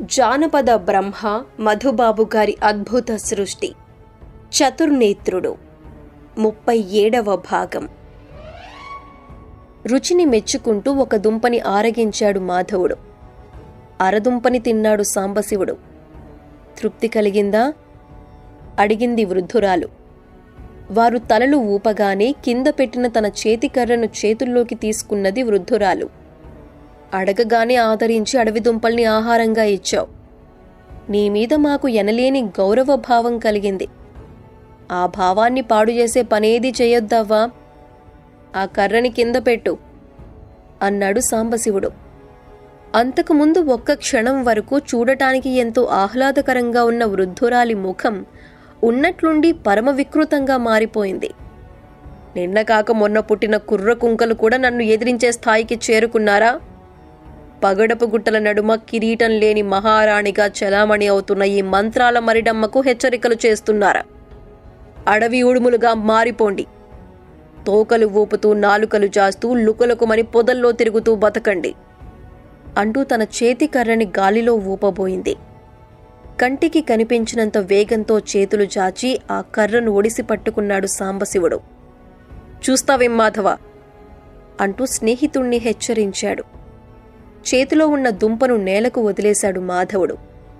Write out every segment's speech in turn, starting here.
జానపద బ్రహ్మ మధుబాబు గారి అద్భుత సృష్టి చతుర్నేత్రుడు ముప్పై ఏడవ భాగం రుచిని మెచ్చుకుంటూ ఒక దుంపని ఆరగించాడు మాధవుడు అరదుంపని తిన్నాడు సాంబశివుడు తృప్తి కలిగిందా అడిగింది వృద్ధురాలు వారు తలలు ఊపగానే కింద పెట్టిన తన చేతికర్రను చేతుల్లోకి తీసుకున్నది వృద్ధురాలు అడగగానే ఆదరించి అడవి దుంపల్ని ఆహారంగా ఇచ్చావు నీ మీద మాకు ఎనలేని గౌరవ భావం కలిగింది ఆ భావాన్ని పాడు చేసే పనేది చేయొద్దవ్వా ఆ కర్రని కింద పెట్టు అన్నాడు సాంబశివుడు అంతకుముందు ఒక్క క్షణం వరకు చూడటానికి ఎంతో ఆహ్లాదకరంగా ఉన్న వృద్ధురాలి ముఖం ఉన్నట్లుండి పరమ వికృతంగా మారిపోయింది నిన్న కాక మొన్న పుట్టిన కుర్ర కుంకలు కూడా నన్ను ఎదిరించే స్థాయికి చేరుకున్నారా పగడపు గుట్టల నడుమ కిరీటం లేని మహారాణిగా చలామణి అవుతున్న ఈ మంత్రాల మరిడమ్మకు హెచ్చరికలు చేస్తున్నారా అడవి ఉడుములుగా మారిపోండి తోకలు ఊపుతూ నాలుకలు జాస్తూ లుకలుకుమని పొదల్లో తిరుగుతూ బతకండి అంటూ తన చేతి కర్రని గాలిలో ఊపబోయింది కంటికి కనిపించినంత వేగంతో చేతులు చాచి ఆ కర్రను ఒడిసి పట్టుకున్నాడు సాంబశివుడు చూస్తావేం మాధవ అంటూ స్నేహితుణ్ణి హెచ్చరించాడు చేతిలో ఉన్న దుంపను నేలకు వదిలేశాడు మాధవుడు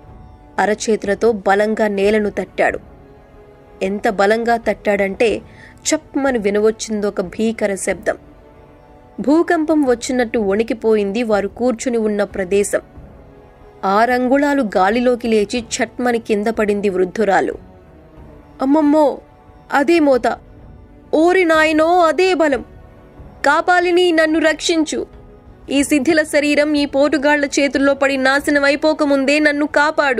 అరచేతులతో బలంగా నేలను తట్టాడు ఎంత బలంగా తట్టాడంటే చప్మని వినవచ్చిందొక భీకర శబ్దం భూకంపం వచ్చినట్టు వణికిపోయింది వారు కూర్చుని ఉన్న ప్రదేశం ఆరంగుళాలు గాలిలోకి లేచి చట్మని కింద పడింది వృద్ధురాలు అమ్మమ్మో అదే మోత ఓరి నాయనో అదే బలం కాపాలిని నన్ను రక్షించు ఈ సిద్ధిల శరీరం ఈ పోటుగాళ్ల చేతుల్లో పడి నాశనం అయిపోకముందే నన్ను కాపాడు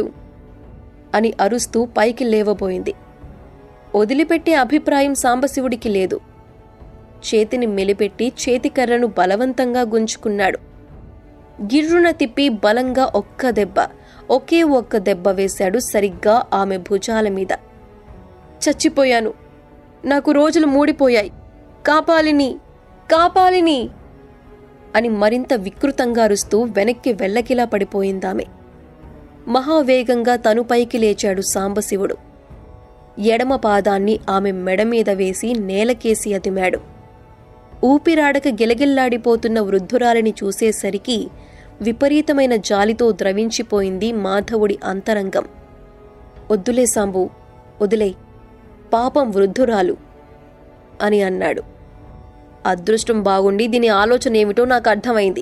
అని అరుస్తూ పైకి లేవబోయింది వదిలిపెట్టే అభిప్రాయం సాంబశివుడికి లేదు చేతిని మెలిపెట్టి చేతికర్రను బలవంతంగా గుంజుకున్నాడు గిర్రున తిప్పి బలంగా ఒక్క దెబ్బ ఒకే ఒక్క దెబ్బ వేశాడు సరిగ్గా ఆమె భుజాల మీద చచ్చిపోయాను నాకు రోజులు మూడిపోయాయి కాపాలిని కాపాలిని అని మరింత వికృతంగా అరుస్తూ వెనక్కి వెల్లకిలా పడిపోయిందామె మహావేగంగా తను పైకి లేచాడు సాంబశివుడు ఎడమ పాదాన్ని ఆమె మెడ మీద వేసి నేలకేసి అదిమాడు ఊపిరాడక గిలగిల్లాడిపోతున్న వృద్ధురాలిని చూసేసరికి విపరీతమైన జాలితో ద్రవించిపోయింది మాధవుడి అంతరంగం వద్దులే సాంబు వదిలే పాపం వృద్ధురాలు అని అన్నాడు అదృష్టం బాగుండి దీని ఆలోచన ఏమిటో నాకు అర్థమైంది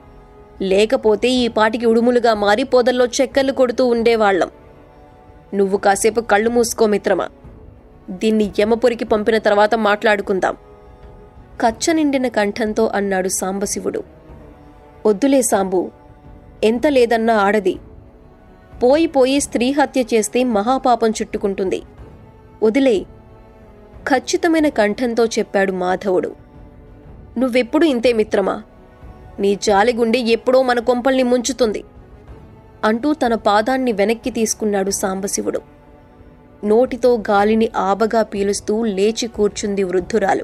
లేకపోతే ఈ పాటికి ఉడుములుగా మారి పొదల్లో చెక్కలు కొడుతూ ఉండేవాళ్లం నువ్వు కాసేపు కళ్ళు మూసుకో మిత్రమా దీన్ని యమపురికి పంపిన తర్వాత మాట్లాడుకుందాం కచ్చ నిండిన కంఠంతో అన్నాడు సాంబశివుడు వద్దులే సాంబు ఎంత లేదన్నా ఆడది పోయి పోయి స్త్రీ హత్య చేస్తే మహాపాపం చుట్టుకుంటుంది వదిలే ఖచ్చితమైన కంఠంతో చెప్పాడు మాధవుడు నువ్వెప్పుడు ఇంతే మిత్రమా నీ జాలిగుండి ఎప్పుడో మన కొంపల్ని ముంచుతుంది అంటూ తన పాదాన్ని వెనక్కి తీసుకున్నాడు సాంబశివుడు నోటితో గాలిని ఆబగా పీలుస్తూ లేచి కూర్చుంది వృద్ధురాలు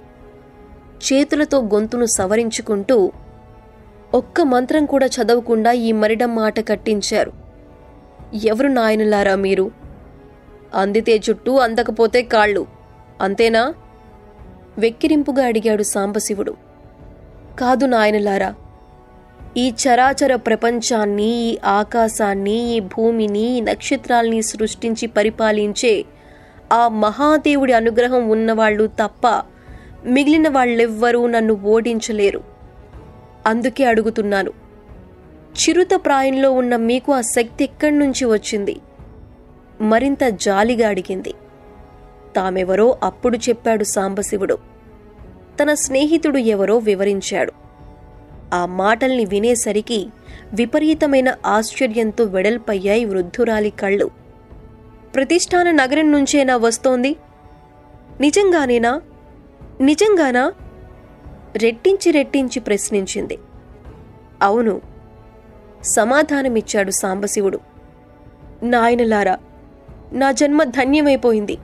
చేతులతో గొంతును సవరించుకుంటూ ఒక్క మంత్రం కూడా చదవకుండా ఈ మరిడం మాట కట్టించారు ఎవరు నాయనులారా మీరు అందితే చుట్టూ అందకపోతే కాళ్ళు అంతేనా వెక్కిరింపుగా అడిగాడు సాంబశివుడు కాదు నాయనులారా ఈ చరాచర ప్రపంచాన్ని ఈ ఆకాశాన్ని ఈ భూమిని ఈ నక్షత్రాల్ని సృష్టించి పరిపాలించే ఆ మహాదేవుడి అనుగ్రహం ఉన్నవాళ్ళు తప్ప మిగిలిన వాళ్ళెవ్వరూ నన్ను ఓడించలేరు అందుకే అడుగుతున్నాను చిరుత ప్రాయంలో ఉన్న మీకు ఆ శక్తి ఎక్కడి నుంచి వచ్చింది మరింత జాలిగా అడిగింది తామెవరో అప్పుడు చెప్పాడు సాంబశివుడు తన స్నేహితుడు ఎవరో వివరించాడు ఆ మాటల్ని వినేసరికి విపరీతమైన ఆశ్చర్యంతో వెడల్పయ్యాయి వృద్ధురాలి కళ్ళు ప్రతిష్టాన నగరం నుంచేనా వస్తోంది నిజంగానేనా నిజంగానా రెట్టించి రెట్టించి ప్రశ్నించింది అవును సమాధానమిచ్చాడు సాంబశివుడు నాయనలారా నా జన్మ ధన్యమైపోయింది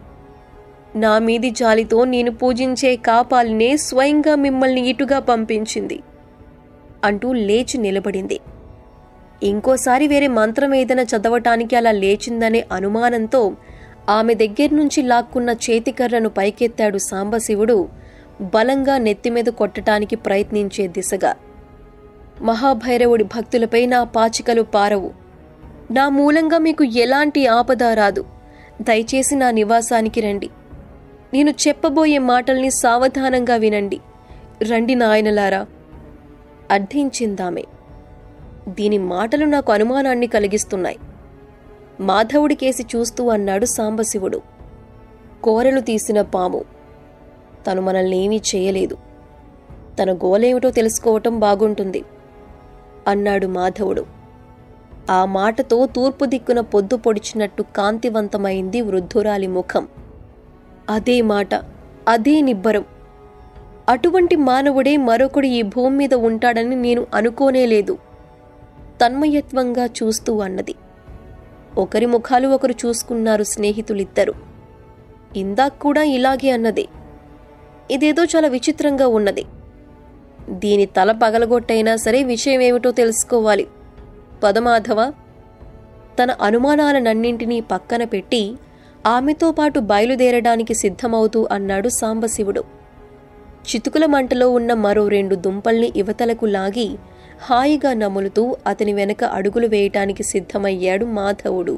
నా మీది జాలితో నేను పూజించే కాపాలినే స్వయంగా మిమ్మల్ని ఇటుగా పంపించింది అంటూ లేచి నిలబడింది ఇంకోసారి వేరే మంత్రం ఏదైనా చదవటానికి అలా లేచిందనే అనుమానంతో ఆమె దగ్గర నుంచి లాక్కున్న చేతికర్రను పైకెత్తాడు సాంబశివుడు బలంగా నెత్తిమీద కొట్టటానికి ప్రయత్నించే దిశగా మహాభైరవుడి భక్తులపై నా పాచికలు పారవు నా మూలంగా మీకు ఎలాంటి ఆపద రాదు దయచేసి నా నివాసానికి రండి నేను చెప్పబోయే మాటల్ని సావధానంగా వినండి రండి నాయనలారా అర్థించిందామె దీని మాటలు నాకు అనుమానాన్ని కలిగిస్తున్నాయి మాధవుడి కేసి చూస్తూ అన్నాడు సాంబశివుడు కోరలు తీసిన పాము తను మనల్ని ఏమీ చేయలేదు తన గోలేమిటో తెలుసుకోవటం బాగుంటుంది అన్నాడు మాధవుడు ఆ మాటతో తూర్పు దిక్కున పొద్దు పొడిచినట్టు కాంతివంతమైంది వృద్ధురాలి ముఖం అదే మాట అదే నిబ్బరం అటువంటి మానవుడే మరొకడు ఈ భూమి మీద ఉంటాడని నేను అనుకోనేలేదు తన్మయత్వంగా చూస్తూ అన్నది ఒకరి ముఖాలు ఒకరు చూసుకున్నారు స్నేహితులిద్దరు ఇందాక కూడా ఇలాగే అన్నది ఇదేదో చాలా విచిత్రంగా ఉన్నది దీని తల పగలగొట్టైనా సరే విషయం ఏమిటో తెలుసుకోవాలి పదమాధవ తన అనుమానాలనన్నింటినీ పక్కన పెట్టి ఆమెతో పాటు బయలుదేరడానికి సిద్ధమవుతూ అన్నాడు సాంబశివుడు చితుకుల మంటలో ఉన్న మరో రెండు దుంపల్ని ఇవతలకు లాగి హాయిగా నములుతూ అతని వెనక అడుగులు వేయటానికి సిద్ధమయ్యాడు మాధవుడు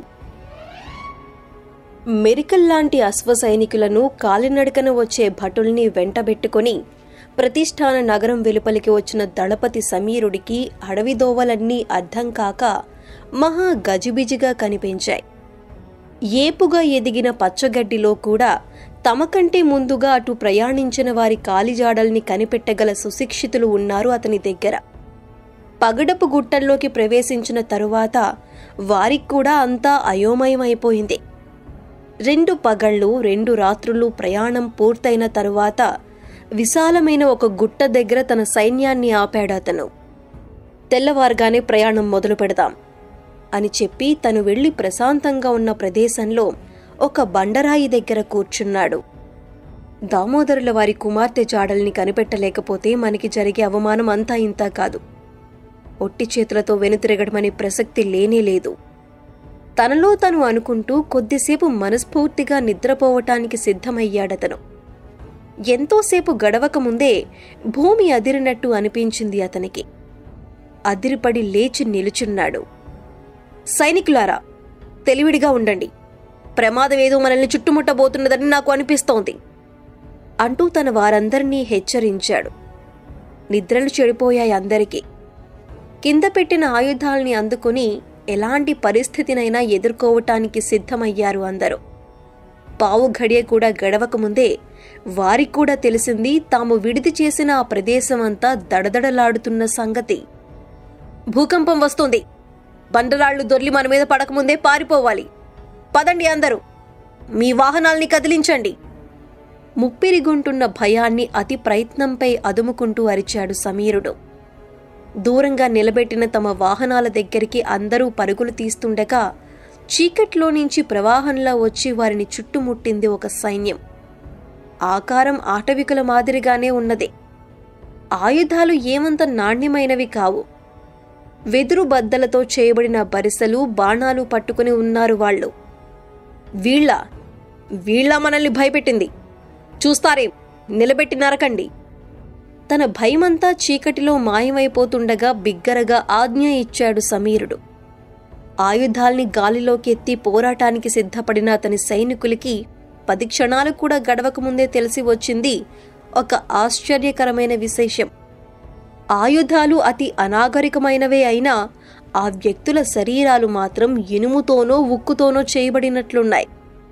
మెరికల్లాంటి అశ్వ సైనికులను కాలినడకన వచ్చే భటుల్ని వెంటబెట్టుకొని ప్రతిష్టాన నగరం వెలుపలికి వచ్చిన దళపతి సమీరుడికి అడవి దోవలన్నీ అర్థం కాక మహా గజిబిజిగా కనిపించాయి ఏపుగా ఎదిగిన పచ్చగడ్డిలో కూడా తమ కంటే ముందుగా అటు ప్రయాణించిన వారి కాలిజాడల్ని కనిపెట్టగల సుశిక్షితులు ఉన్నారు అతని దగ్గర పగడపు గుట్టల్లోకి ప్రవేశించిన తరువాత వారికి కూడా అంతా అయోమయమైపోయింది రెండు పగళ్ళు రెండు రాత్రులు ప్రయాణం పూర్తయిన తరువాత విశాలమైన ఒక గుట్ట దగ్గర తన సైన్యాన్ని ఆపాడు అతను తెల్లవారుగానే ప్రయాణం మొదలు పెడదాం అని చెప్పి తను వెళ్లి ప్రశాంతంగా ఉన్న ప్రదేశంలో ఒక బండరాయి దగ్గర కూర్చున్నాడు దామోదరుల వారి కుమార్తె జాడల్ని కనిపెట్టలేకపోతే మనకి జరిగే అవమానం అంతా ఇంతా కాదు ఒట్టి చేతులతో వెనుతిరగడమనే ప్రసక్తి లేనే లేదు తనలో తను అనుకుంటూ కొద్దిసేపు మనస్ఫూర్తిగా నిద్రపోవటానికి సిద్ధమయ్యాడతను ఎంతోసేపు గడవక ముందే భూమి అదిరినట్టు అనిపించింది అతనికి అదిరిపడి లేచి నిలుచున్నాడు సైనికులారా తెలివిడిగా ఉండండి ప్రమాదమేదో మనల్ని చుట్టుముట్టబోతున్నదని నాకు అనిపిస్తోంది అంటూ తన వారందరినీ హెచ్చరించాడు నిద్రలు చెడిపోయాయి అందరికీ కింద పెట్టిన ఆయుధాల్ని అందుకుని ఎలాంటి పరిస్థితినైనా ఎదుర్కోవటానికి సిద్ధమయ్యారు అందరూ పావు ఘడియ కూడా గడవకముందే వారికి కూడా తెలిసింది తాము విడిది చేసిన ఆ ప్రదేశమంతా దడదడలాడుతున్న సంగతి భూకంపం వస్తుంది బండరాళ్లు దొర్లి మన మీద పడకముందే పారిపోవాలి పదండి అందరూ మీ వాహనాల్ని కదిలించండి ముప్పిరిగుంటున్న భయాన్ని అతి ప్రయత్నంపై అదుముకుంటూ అరిచాడు సమీరుడు దూరంగా నిలబెట్టిన తమ వాహనాల దగ్గరికి అందరూ పరుగులు తీస్తుండగా చీకట్లో నుంచి ప్రవాహంలా వచ్చి వారిని చుట్టుముట్టింది ఒక సైన్యం ఆకారం ఆటవికుల మాదిరిగానే ఉన్నది ఆయుధాలు ఏమంత నాణ్యమైనవి కావు వెదురు బద్దలతో చేయబడిన బరిసెలు బాణాలు పట్టుకుని ఉన్నారు వాళ్ళు వీళ్ళ వీళ్ళ మనల్ని భయపెట్టింది చూస్తారే నిలబెట్టి నరకండి తన భయమంతా చీకటిలో మాయమైపోతుండగా బిగ్గరగా ఆజ్ఞ ఇచ్చాడు సమీరుడు ఆయుధాల్ని గాలిలోకి ఎత్తి పోరాటానికి సిద్ధపడిన అతని సైనికులకి పది క్షణాలు కూడా గడవకముందే తెలిసి వచ్చింది ఒక ఆశ్చర్యకరమైన విశేషం ఆయుధాలు అతి అనాగరికమైనవే అయినా ఆ వ్యక్తుల శరీరాలు మాత్రం ఇనుముతోనో ఉక్కుతోనో చేయబడినట్లున్నాయి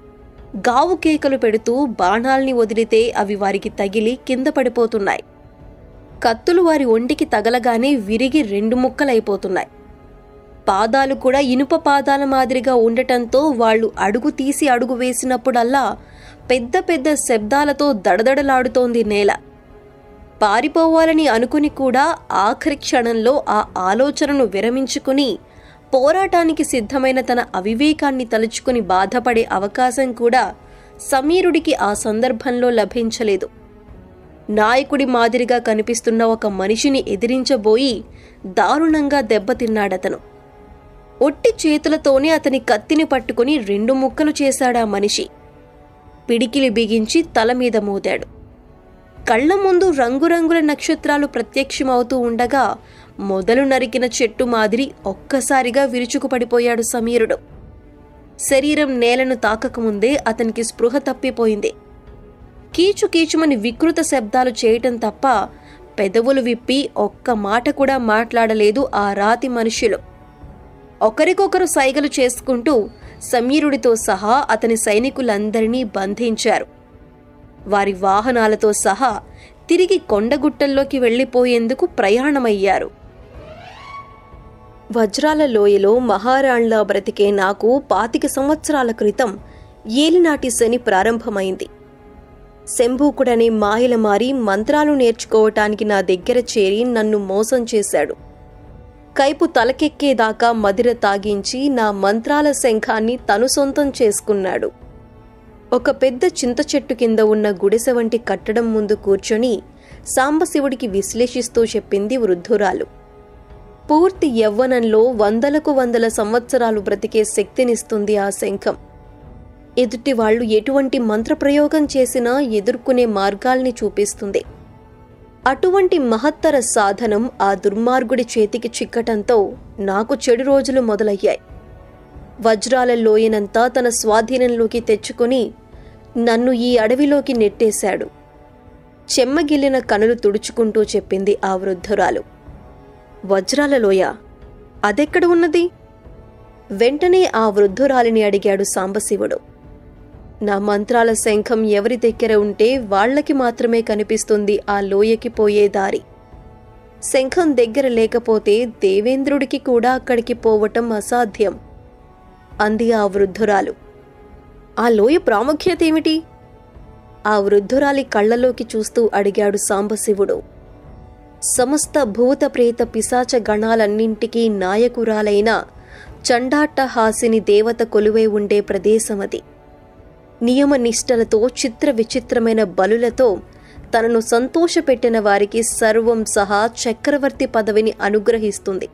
గావు కేకలు పెడుతూ బాణాల్ని వదిలితే అవి వారికి తగిలి కింద పడిపోతున్నాయి కత్తులు వారి ఒంటికి తగలగానే విరిగి రెండు ముక్కలైపోతున్నాయి పాదాలు కూడా ఇనుప పాదాల మాదిరిగా ఉండటంతో వాళ్ళు అడుగు తీసి అడుగు వేసినప్పుడల్లా పెద్ద పెద్ద శబ్దాలతో దడదడలాడుతోంది నేల పారిపోవాలని అనుకుని కూడా ఆఖరి క్షణంలో ఆ ఆలోచనను విరమించుకుని పోరాటానికి సిద్ధమైన తన అవివేకాన్ని తలుచుకుని బాధపడే అవకాశం కూడా సమీరుడికి ఆ సందర్భంలో లభించలేదు నాయకుడి మాదిరిగా కనిపిస్తున్న ఒక మనిషిని ఎదిరించబోయి దారుణంగా దెబ్బతిన్నాడతను ఒట్టి చేతులతోనే అతని కత్తిని పట్టుకుని రెండు ముక్కలు చేశాడా మనిషి పిడికిలి బిగించి తల మీద మోదాడు కళ్ళ ముందు రంగురంగుల నక్షత్రాలు ప్రత్యక్షమవుతూ ఉండగా మొదలు నరికిన చెట్టు మాదిరి ఒక్కసారిగా విరుచుకుపడిపోయాడు సమీరుడు శరీరం నేలను తాకకముందే అతనికి స్పృహ తప్పిపోయింది కీచు కీచుమని వికృత శబ్దాలు చేయటం తప్ప పెదవులు విప్పి ఒక్క మాట కూడా మాట్లాడలేదు ఆ రాతి మనుషులు ఒకరికొకరు సైగలు చేసుకుంటూ సమీరుడితో సహా అతని సైనికులందరినీ బంధించారు వారి వాహనాలతో సహా తిరిగి కొండగుట్టల్లోకి వెళ్లిపోయేందుకు ప్రయాణమయ్యారు వజ్రాల లోయలో మహారాణ్లా బ్రతికే నాకు పాతిక సంవత్సరాల క్రితం ఏలినాటి శని ప్రారంభమైంది శంభూకుడనే మాయల మారి మంత్రాలు నేర్చుకోవటానికి నా దగ్గర చేరి నన్ను మోసం చేశాడు కైపు తలకెక్కేదాకా మదిర తాగించి నా మంత్రాల శంఖాన్ని తను సొంతం చేసుకున్నాడు ఒక పెద్ద చింత చెట్టు కింద ఉన్న గుడిసె వంటి కట్టడం ముందు కూర్చొని సాంబశివుడికి విశ్లేషిస్తూ చెప్పింది వృద్ధురాలు పూర్తి యవ్వనంలో వందలకు వందల సంవత్సరాలు బ్రతికే శక్తినిస్తుంది ఆ శంఖం ఎదుటి వాళ్ళు ఎటువంటి మంత్రప్రయోగం చేసినా ఎదుర్కొనే మార్గాల్ని చూపిస్తుంది అటువంటి మహత్తర సాధనం ఆ దుర్మార్గుడి చేతికి చిక్కటంతో నాకు చెడు రోజులు మొదలయ్యాయి వజ్రాల లోయనంతా తన స్వాధీనంలోకి తెచ్చుకొని నన్ను ఈ అడవిలోకి నెట్టేశాడు చెమ్మగిల్లిన కనులు తుడుచుకుంటూ చెప్పింది ఆ వృద్ధురాలు వజ్రాల లోయ అదెక్కడ ఉన్నది వెంటనే ఆ వృద్ధురాలిని అడిగాడు సాంబశివుడు నా మంత్రాల శంఖం ఎవరి దగ్గర ఉంటే వాళ్ళకి మాత్రమే కనిపిస్తుంది ఆ లోయకి పోయే దారి శంఖం దగ్గర లేకపోతే దేవేంద్రుడికి కూడా అక్కడికి పోవటం అసాధ్యం అంది ఆ వృద్ధురాలు ఆ లోయ ప్రాముఖ్యత ఏమిటి ఆ వృద్ధురాలి కళ్ళలోకి చూస్తూ అడిగాడు సాంబశివుడు సమస్త భూత ప్రేత పిశాచ గణాలన్నింటికీ నాయకురాలైన చండాట్టహాసిని దేవత కొలువై ఉండే ప్రదేశమది నియమ నిష్టలతో చిత్ర విచిత్రమైన బలులతో తనను సంతోషపెట్టిన వారికి సర్వం సహా చక్రవర్తి పదవిని అనుగ్రహిస్తుంది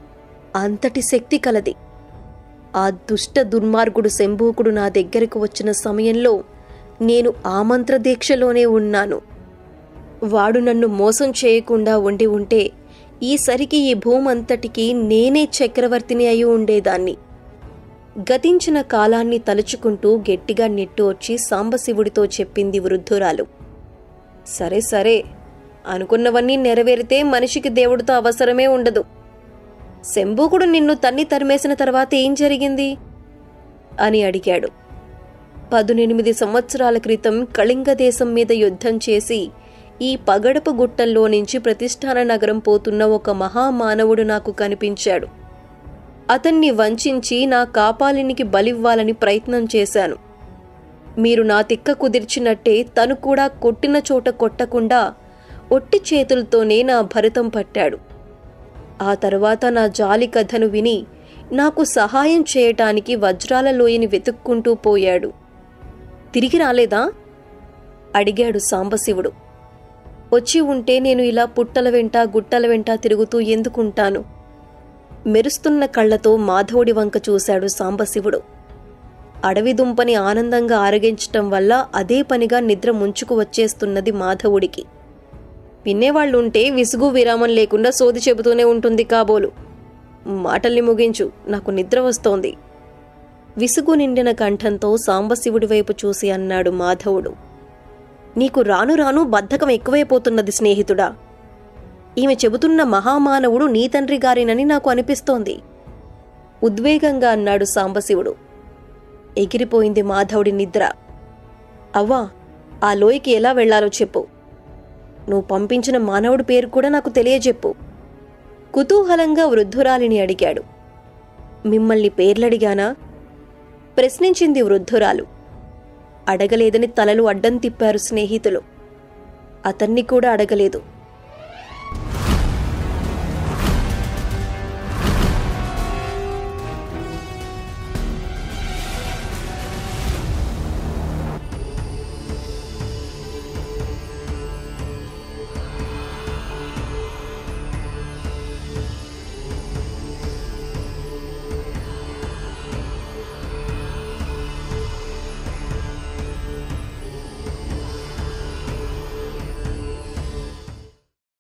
అంతటి శక్తి కలది ఆ దుష్ట దుర్మార్గుడు శంభూకుడు నా దగ్గరకు వచ్చిన సమయంలో నేను ఆ మంత్రదీక్షలోనే ఉన్నాను వాడు నన్ను మోసం చేయకుండా ఉండి ఉంటే ఈసరికి ఈ భూమంతటికి నేనే చక్రవర్తిని అయి ఉండేదాన్ని గతించిన కాలాన్ని తలుచుకుంటూ గట్టిగా నెట్టు వచ్చి సాంబశివుడితో చెప్పింది వృద్ధురాలు సరే సరే అనుకున్నవన్నీ నెరవేరితే మనిషికి దేవుడితో అవసరమే ఉండదు శంభూకుడు నిన్ను తన్ని తరిమేసిన తర్వాత ఏం జరిగింది అని అడిగాడు పదునెనిమిది సంవత్సరాల క్రితం కళింగ దేశం మీద యుద్ధం చేసి ఈ పగడపు గుట్టల్లో నుంచి ప్రతిష్టాన నగరం పోతున్న ఒక మహామానవుడు నాకు కనిపించాడు అతన్ని వంచించి నా కాపాలినికి బలివ్వాలని ప్రయత్నం చేశాను మీరు నా తిక్క కుదిర్చినట్టే తను కూడా కొట్టిన చోట కొట్టకుండా ఒట్టి చేతులతోనే నా భరతం పట్టాడు ఆ తర్వాత నా జాలి కథను విని నాకు సహాయం చేయటానికి వజ్రాల లోయని వెతుక్కుంటూ పోయాడు తిరిగి రాలేదా అడిగాడు సాంబశివుడు వచ్చి ఉంటే నేను ఇలా పుట్టల వెంట గుట్టల వెంట తిరుగుతూ ఎందుకుంటాను మెరుస్తున్న కళ్ళతో మాధవుడి వంక చూశాడు సాంబశివుడు అడవి దుంపని ఆనందంగా ఆరగించటం వల్ల అదే పనిగా నిద్ర ముంచుకు వచ్చేస్తున్నది మాధవుడికి వినేవాళ్ళుంటే విసుగు విరామం లేకుండా సోది చెబుతూనే ఉంటుంది కాబోలు మాటల్ని ముగించు నాకు నిద్ర వస్తోంది విసుగు నిండిన కంఠంతో సాంబశివుడి వైపు చూసి అన్నాడు మాధవుడు నీకు రాను రాను బద్ధకం ఎక్కువైపోతున్నది స్నేహితుడా ఈమె చెబుతున్న మహామానవుడు నీ తండ్రి గారినని నాకు అనిపిస్తోంది ఉద్వేగంగా అన్నాడు సాంబశివుడు ఎగిరిపోయింది మాధవుడి నిద్ర అవ్వా ఆ లోయకి ఎలా వెళ్లాలో చెప్పు నువ్వు పంపించిన మానవుడి పేరు కూడా నాకు తెలియజెప్పు కుతూహలంగా వృద్ధురాలిని అడిగాడు మిమ్మల్ని పేర్లడిగానా ప్రశ్నించింది వృద్ధురాలు అడగలేదని తలలు అడ్డం తిప్పారు స్నేహితులు అతన్ని కూడా అడగలేదు